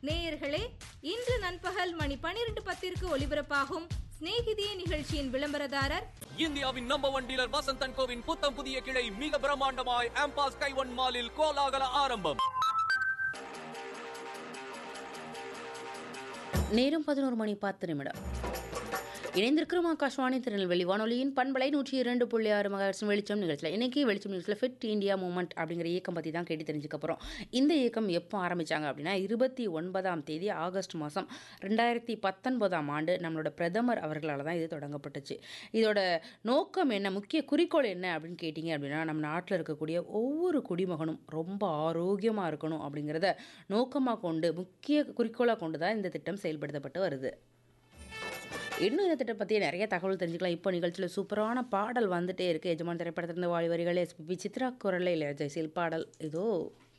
நேயர்களே இன்று நண்பகல் மணி பனிரெண்டு பத்திற்கு ஒலிபரப்பாகும் சிநேகிதியே நிகழ்ச்சியின் விளம்பரதாரர் இந்தியாவின் நம்பர் ஒன் டீலர் வசந்தன் கோவின் புத்தம் புதிய கிளை மிக பிரம்மாண்டமாய் ஆம்பாஸ் கைவன் மாலில் கோலாகல ஆரம்பம் நேரம் பதினோரு மணி பத்து நிமிடம் இணைந்திருக்கிறோம் ஆகாஷ்வாணி திருநெல்வேலி வானொலியின் பண்பலை நூற்றி இரண்டு புள்ளி ஆறு மகாட்சி வெளிச்சம் நிகழ்ச்சியில் இன்னைக்கு வெளிச்சம் நிகழ்ச்சியில் ஃபிட் இந்தியா மூமெண்ட் அப்படிங்கிற இயக்கம் பற்றி தான் கேட்டு தெரிஞ்சுக்க போகிறோம் இந்த இயக்கம் எப்போ ஆரம்பித்தாங்க அப்படின்னா இருபத்தி ஒன்பதாம் தேதி ஆகஸ்ட் மாதம் ரெண்டாயிரத்தி பத்தொன்பதாம் ஆண்டு நம்மளோட பிரதமர் அவர்களால் தான் இது தொடங்கப்பட்டுச்சு இதோட நோக்கம் என்ன முக்கிய குறிக்கோள் என்ன அப்படின்னு கேட்டிங்க அப்படின்னா நம்ம நாட்டில் இருக்கக்கூடிய ஒவ்வொரு குடிமகனும் ரொம்ப ஆரோக்கியமாக இருக்கணும் அப்படிங்கிறத நோக்கமாக கொண்டு முக்கிய குறிக்கோளாக கொண்டு தான் இந்த திட்டம் செயல்படுத்தப்பட்டு வருது இன்னும் இந்த திட்டம் பற்றி நிறைய தகவல் தெரிஞ்சுக்கலாம் இப்போ நிகழ்ச்சியில் சூப்பரான பாடல் வந்துட்டே இருக்குது எஜமான் திரைப்படத்திலிருந்து வாழி வரிகள் எஸ்பிபி சித்ரா குரலை இளையராஜா இசையில் பாடல் இதோ